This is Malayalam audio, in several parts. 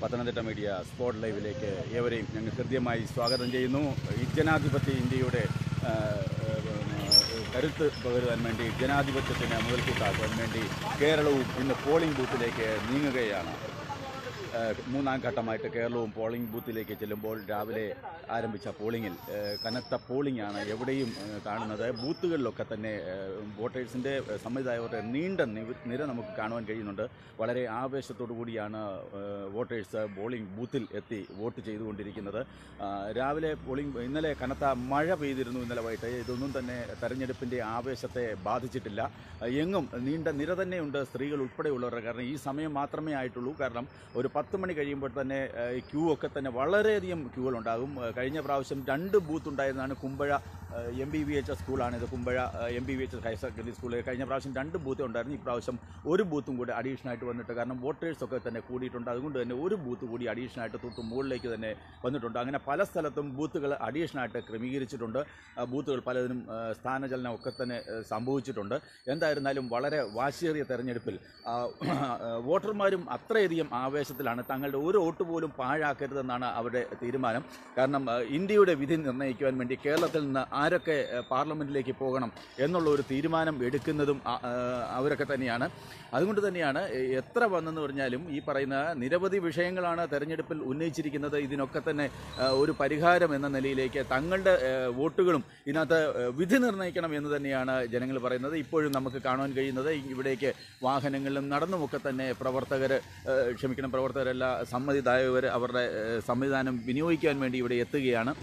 പത്തനംതിട്ട മീഡിയ സ്പോട്ട് ലൈവിലേക്ക് ഏവരെയും ഞങ്ങൾ ഹൃദ്യമായി സ്വാഗതം ചെയ്യുന്നു ഈ ജനാധിപത്യ ഇന്ത്യയുടെ ആ, ആ, കരുത്ത് പകരുവാൻ വേണ്ടി ജനാധിപത്യത്തിന് മുതൽക്കൂട്ടാക്കുവാൻ വേണ്ടി കേരളവും ഇന്ന് പോളിംഗ് ബൂത്തിലേക്ക് നീങ്ങുകയാണ് ഏഹ് മൂന്നാം ഘട്ടമായിട്ട് കേരളവും പോളിംഗ് ബൂത്തിലേക്ക് ചെല്ലുമ്പോൾ രാവിലെ ആരംഭിച്ച പോളിംഗിൽ ഏഹ് കനത്ത പോളിംഗ് ആണ് എവിടെയും ഏഹ് കാണുന്നത് ബൂത്തുകളിലൊക്കെ തന്നെ ഏഹ് വോട്ടേഴ്സിൻ്റെ സമ്മതിദായകരുടെ നീണ്ട നിവ- നിര നമുക്ക് കാണുവാൻ കഴിയുന്നുണ്ട് വളരെ ആവേശത്തോടു കൂടിയാണ് ഏഹ് വോട്ടേഴ്സ് പോളിംഗ് ബൂത്തിൽ എത്തി വോട്ട് ചെയ്തുകൊണ്ടിരിക്കുന്നത് ആ, രാവിലെ പോളിംഗ് ഇന്നലെ കനത്ത മഴ പെയ്തിരുന്നു ഇന്നലെ വൈകിട്ട് ഇതൊന്നും തന്നെ തെരഞ്ഞെടുപ്പിൻ്റെ ആവേശത്തെ ബാധിച്ചിട്ടില്ല എങ്ങും നീണ്ട നിര തന്നെയുണ്ട് സ്ത്രീകൾ ഉൾപ്പെടെയുള്ളവർ കാരണം ഈ സമയം മാത്രമേ ആയിട്ടുള്ളൂ കാരണം ഒരു പത്ത് മണി കഴിയുമ്പോൾ തന്നെ ഏഹ്, ക്യൂ ഒക്കെ തന്നെ വളരെയധികം ക്യൂകൾ ഉണ്ടാകും ഏഹ്, കഴിഞ്ഞ പ്രാവശ്യം രണ്ട് ബൂത്ത് ഉണ്ടായിരുന്നതാണ് Kumbazha M B V H സ്കൂളാണിത് Kumbazha M B V H higher secondary സ്കൂളിൽ കഴിഞ്ഞ പ്രാവശ്യം രണ്ട് ബൂത്ത് ഉണ്ടായിരുന്നു ഈ പ്രാവശ്യം ഒരു ബൂത്തും കൂടി അഡീഷണൽ ആയിട്ട് വന്നിട്ട് കാരണം വോട്ടേഴ്സ് ഒക്കെ തന്നെ കൂടിയിട്ടുണ്ട് അതുകൊണ്ട് തന്നെ ഒരു ബൂത്ത് കൂടി അഡീഷണൽ ആയിട്ട് തൊട്ട് മുകളിലേക്ക് തന്നെ വന്നിട്ടുണ്ട് അങ്ങനെ പല സ്ഥലത്തും ബൂത്തുകൾ അഡീഷണൽ ആയിട്ട് ക്രമീകരിച്ചിട്ടുണ്ട് ആ, ബൂത്തുകൾ പലതിനും ആ, സ്ഥാനചലനം ഒക്കെ തന്നെ ആ, സംഭവിച്ചിട്ടുണ്ട് എന്തായിരുന്നാലും വളരെ വാശിയേറിയ തെരഞ്ഞെടുപ്പിൽ ആ, വോട്ടർമാരും അത്രയധികം ആവേശത്തിലാണ് തങ്ങളുടെ ഒരു വോട്ട് പോലും പാഴാക്കരുതെന്നാണ് അവരുടെ തീരുമാനം കാരണം ആ, ഇന്ത്യയുടെ വിധി നിർണ്ണയിക്കുവാൻ വേണ്ടി കേരളത്തിൽ നിന്ന് ആരൊക്കെ ആ, പാർലമെൻറ്റിലേക്ക് പോകണം എന്നുള്ള ഒരു തീരുമാനം എടുക്കുന്നതും ആ, ആ, അവരൊക്കെ തന്നെയാണ് അതുകൊണ്ട് തന്നെയാണ് എ- എത്ര വന്നെന്ന് പറഞ്ഞാലും ഈ പറയുന്ന നിരവധി വിഷയങ്ങളാണ് തെരഞ്ഞെടുപ്പിൽ ഉന്നയിച്ചിരിക്കുന്നത് ഇതിനൊക്കെ തന്നെ ആ, ഒരു പരിഹാരം എന്ന നിലയിലേക്ക് തങ്ങളുടെ ആ, വോട്ടുകളും ഇതിനകത്ത് ആ, വിധി നിർണ്ണയിക്കണം എന്ന് തന്നെയാണ് ജനങ്ങൾ പറയുന്നത് ഇപ്പോഴും നമുക്ക് കാണുവാൻ കഴിയുന്നത് ഇവിടേക്ക് വാഹനങ്ങളിലും നടന്നുമൊക്കെ തന്നെ പ്രവർത്തകർ ക്ഷമിക്കണം പ്രവർത്തകരല്ല സമ്മതിദായകർ അവരുടെ ആ, സംവിധാനം വിനിയോഗിക്കാൻ വേണ്ടി ഇവിടെ എത്തുകയാണ്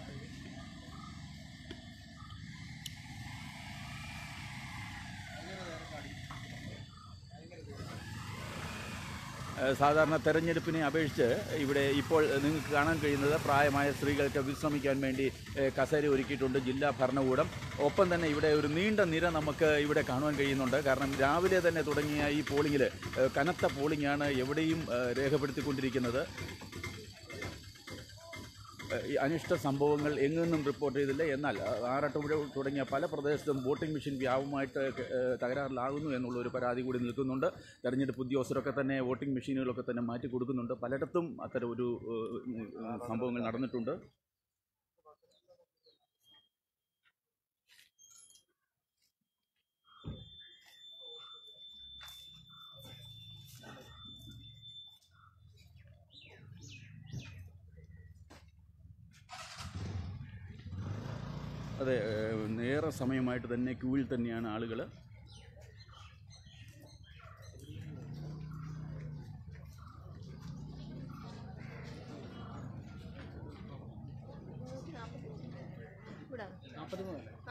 ഏഹ് സാധാരണ തെരഞ്ഞെടുപ്പിനെ അപേക്ഷിച്ച് ഇവിടെ ഇപ്പോൾ നിങ്ങൾക്ക് കാണാൻ കഴിയുന്നത് പ്രായമായ സ്ത്രീകൾക്ക് വിശ്രമിക്കാൻ വേണ്ടി ഏഹ് കസേര ഒരുക്കിയിട്ടുണ്ട് ജില്ലാ ഭരണകൂടം ഒപ്പം തന്നെ ഇവിടെ ഒരു നീണ്ട നിര നമുക്ക് ഇവിടെ കാണുവാൻ കഴിയുന്നുണ്ട് കാരണം രാവിലെ തന്നെ തുടങ്ങിയ ഈ പോളിങ്ങിൽ കനത്ത പോളിംഗാണ് എവിടെയും ഏഹ് രേഖപ്പെടുത്തിക്കൊണ്ടിരിക്കുന്നത് ഏഹ് ഈ അനിഷ്ട സംഭവങ്ങൾ എങ്ങൊന്നും റിപ്പോർട്ട് ചെയ്തില്ല എന്നാൽ അഹ് ആറാട്ടുപുഴ തുടങ്ങിയ പല പ്രദേശത്തും വോട്ടിംഗ് മെഷീൻ വ്യാപകമായിട്ട് ഏഹ് തകരാറിലാകുന്നു എന്നുള്ള ഒരു പരാതി കൂടി നിൽക്കുന്നുണ്ട് തെരഞ്ഞെടുപ്പ് ഉദ്യോഗസ്ഥരൊക്കെ തന്നെ വോട്ടിംഗ് മെഷീനുകളൊക്കെ തന്നെ മാറ്റി കൊടുക്കുന്നുണ്ട് പലയിടത്തും അത്തരം ഒരു ഏഹ്, ഏഹ്, സംഭവങ്ങൾ നടന്നിട്ടുണ്ട് അതെ ഏഹ്, ഏറെ സമയമായിട്ട് തന്നെ ക്യൂവിൽ തന്നെയാണ് ആളുകൾ ഇവിടെ ആ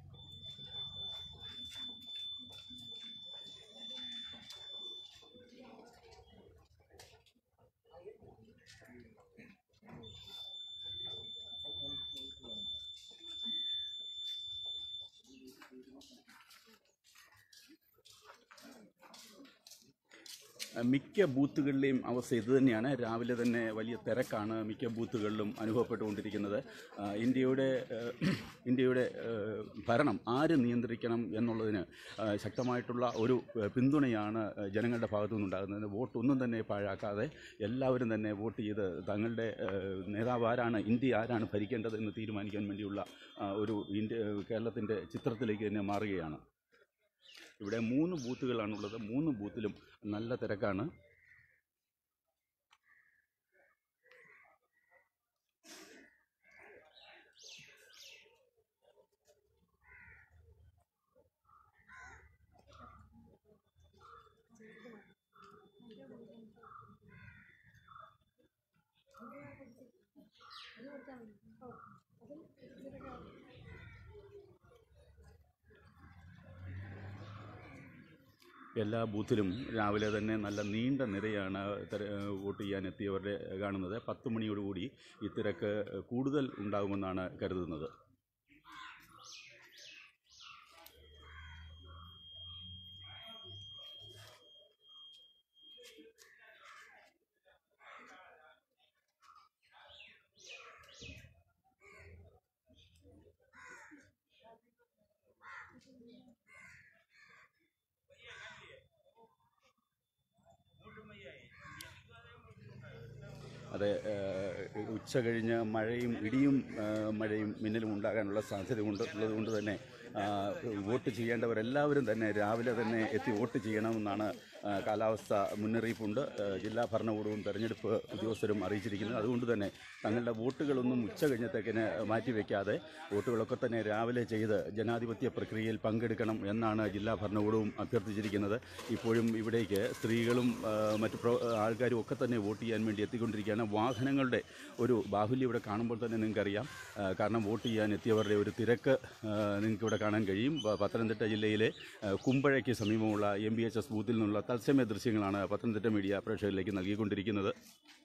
മിക്ക ബൂത്തുകളിലെയും അവസ്ഥ ഇതുതന്നെയാണ് രാവിലെ തന്നെ വലിയ തിരക്കാണ് മിക്ക ബൂത്തുകളിലും അനുഭവപ്പെട്ടുകൊണ്ടിരിക്കുന്നത് ആ, ഇന്ത്യയുടെ ഏഹ്, ഇന്ത്യയുടെ ഏഹ്, ഭരണം ആര് നിയന്ത്രിക്കണം എന്നുള്ളതിന് ആ, ശക്തമായിട്ടുള്ള ഒരു ഏഹ്, പിന്തുണയാണ് ഏഹ്, ജനങ്ങളുടെ ഭാഗത്തു നിന്നുണ്ടാകുന്നത് വോട്ട് ഒന്നും തന്നെ പാഴാക്കാതെ എല്ലാവരും തന്നെ വോട്ട് ചെയ്ത് തങ്ങളുടെ ഏഹ്, നേതാവ് ആരാണ് ഇന്ത്യ ആരാണ് ഭരിക്കേണ്ടത് എന്ന് തീരുമാനിക്കാൻ വേണ്ടിയുള്ള ആ, ഒരു ഇന്ത്യ കേരളത്തിൻ്റെ ചിത്രത്തിലേക്ക് തന്നെ മാറുകയാണ് ഇവിടെ മൂന്ന് ബൂത്തുകളാണുള്ളത് മൂന്ന് ബൂത്തിലും നല്ല തിരക്കാണ് എല്ലാ ബൂത്തിലും രാവിലെ തന്നെ നല്ല നീണ്ട നിരയാണ് തെര- വോട്ട് ചെയ്യാൻ എത്തിയവരുടെ കാണുന്നത് പത്ത് മണിയോടുകൂടി ഈ തിരക്ക് കൂടുതൽ ഉണ്ടാകുമെന്നാണ് കരുതുന്നത് കൂടാതെ ഏഹ്, ഉച്ച കഴിഞ്ഞ് മഴയും ഇടിയും ഏഹ്, മഴയും മിന്നലും ഉണ്ടാകാനുള്ള സാധ്യത കൊണ്ട് ഉള്ളതുകൊണ്ട് തന്നെ ആ, വോട്ട് ചെയ്യേണ്ടവരെല്ലാവരും തന്നെ രാവിലെ തന്നെ എത്തി വോട്ട് ചെയ്യണമെന്നാണ് ആ, കാലാവസ്ഥ മുന്നറിയിപ്പുണ്ട് ആ, ജില്ലാ ഭരണകൂടവും തെരഞ്ഞെടുപ്പ് ഉദ്യോഗസ്ഥരും അറിയിച്ചിരിക്കുന്നത് അതുകൊണ്ട് തന്നെ തങ്ങളുടെ വോട്ടുകളൊന്നും ഉച്ച കഴിഞ്ഞത്തേക്കിന് മാറ്റിവെക്കാതെ വോട്ടുകളൊക്കെ തന്നെ രാവിലെ ചെയ്ത് ജനാധിപത്യ പ്രക്രിയയിൽ പങ്കെടുക്കണം എന്നാണ് ജില്ലാ ഭരണകൂടവും അഭ്യർത്ഥിച്ചിരിക്കുന്നത് ഇപ്പോഴും ഇവിടേക്ക് സ്ത്രീകളും ആ, മറ്റു പ്രോ ആൾക്കാരും ഒക്കെ തന്നെ വോട്ട് ചെയ്യാൻ വേണ്ടി എത്തിക്കൊണ്ടിരിക്കുകയാണ് വാഹനങ്ങളുടെ ഒരു ബാഹുല്യം ഇവിടെ കാണുമ്പോൾ തന്നെ നിങ്ങൾക്കറിയാം ആ, കാരണം വോട്ട് ചെയ്യാൻ എത്തിയവരുടെ ഒരു തിരക്ക് ആ, നിങ്ങൾക്ക് ഇവിടെ കാണാൻ കഴിയും പ- പത്തനംതിട്ട ജില്ലയിലെ ആ, കുമ്പഴയ്ക്ക് സമീപമുള്ള എം ബി എച്ച് എസ് ബൂത്തിൽ നിന്നുള്ള തത്സമയ ദൃശ്യങ്ങളാണ് പത്തനംതിട്ട മീഡിയ പ്രേക്ഷകരിലേക്ക് നൽകിക്കൊണ്ടിരിക്കുന്നത്